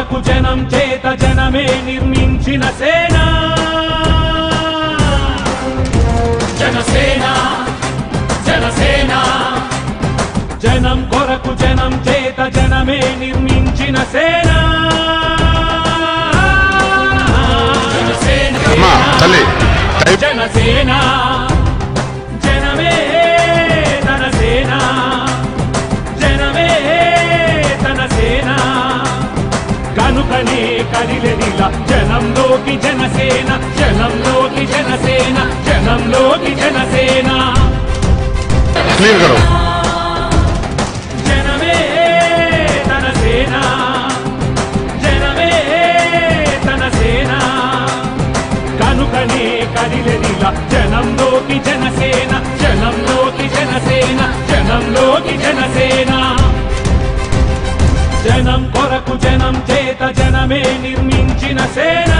కొరకు జనం చేత జనమే నిర్మించిన సేన జనసేన జనసేన జనం కొరకు జనం చేత జనమే నిర్మించిన సేన జనసేన అమ్మా తల్లి టైప్ జనసేన జనమే తన సేన జనమే తన సేన కనుకనే కదిలెదిల జనంలోకి జనసేన జనంలోకి జనసేన జనంలోకి జనసేన క్లియర్ కరో జనమే తన సేన జనమే తన సేన కనుకనే కదిలెదిల జనంలోకి జనసేన జనంలోకి జనసేన జనంలోకి జనసేన జనం కొరకు జనం చేత జనమే నిర్మించిన సేన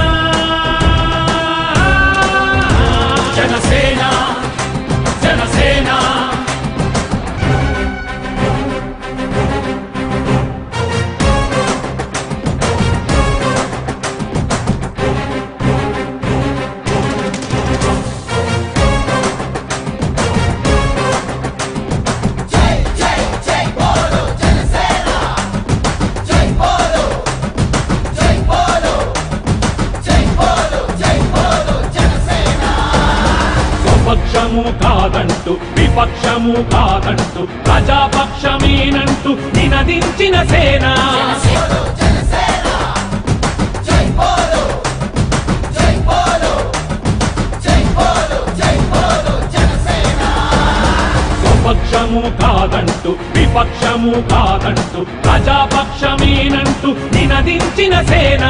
జనసేన జనసేన స్వపక్షము కాదంటూ విపక్షము కాదంటూ ప్రజాపక్షమేనంటూ నినదించిన సేన స్వపక్షము కాదంటూ విపక్షము కాదంటూ ప్రజాపక్షమేనంటూ నినదించిన సేన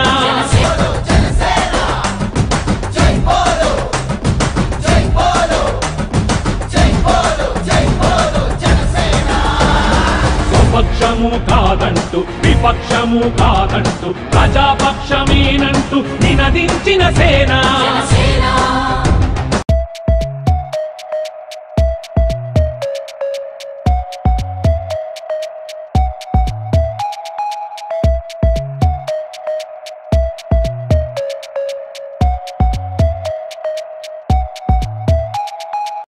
స్వపక్షము కాదంటూ విపక్షము కాదంటూ ప్రజాపక్షమేనంటూ నినదించిన సేన జనసేన